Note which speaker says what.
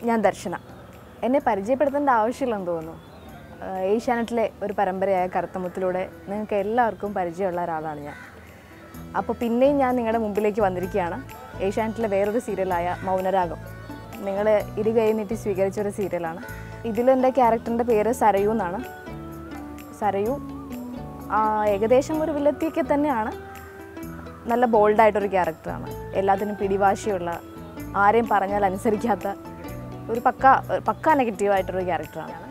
Speaker 1: ഞാൻ ദർശന എന്നെ പരിചയപ്പെടുത്തേണ്ട ആവശ്യമില്ലെന്ന് തോന്നുന്നു ആഹ് ഏഷ്യാനെറ്റിലെ ഒരു പരമ്പരയായ കറുത്തമുത്തിലൂടെ നിങ്ങൾക്ക് എല്ലാവർക്കും പരിചയമുള്ള ഒരാളാണ് ഞാൻ അപ്പോൾ പിന്നെയും ഞാൻ നിങ്ങളുടെ മുമ്പിലേക്ക് വന്നിരിക്കുകയാണ് ഏഷ്യാനെറ്റിലെ വേറൊരു സീരിയലായ മൗനരാഗം നിങ്ങൾ ഇരുകൈ നീട്ടി സ്വീകരിച്ച ഒരു സീരിയലാണ് ഇതിലെൻ്റെ ക്യാരക്ടറിൻ്റെ പേര് സരയു എന്നാണ് സരയു ആ, ഏകദേശം ഒരു വില്ലത്തിയൊക്കെ തന്നെയാണ് നല്ല ബോൾഡായിട്ടൊരു ക്യാരക്ടറാണ് എല്ലാത്തിനും പിടിവാശിയുള്ള ആരെയും പറഞ്ഞാൽ അനുസരിക്കാത്ത ഒരു പക്ക പക്ക നെഗറ്റീവായിട്ടൊരു ക്യാരക്ടറാണ്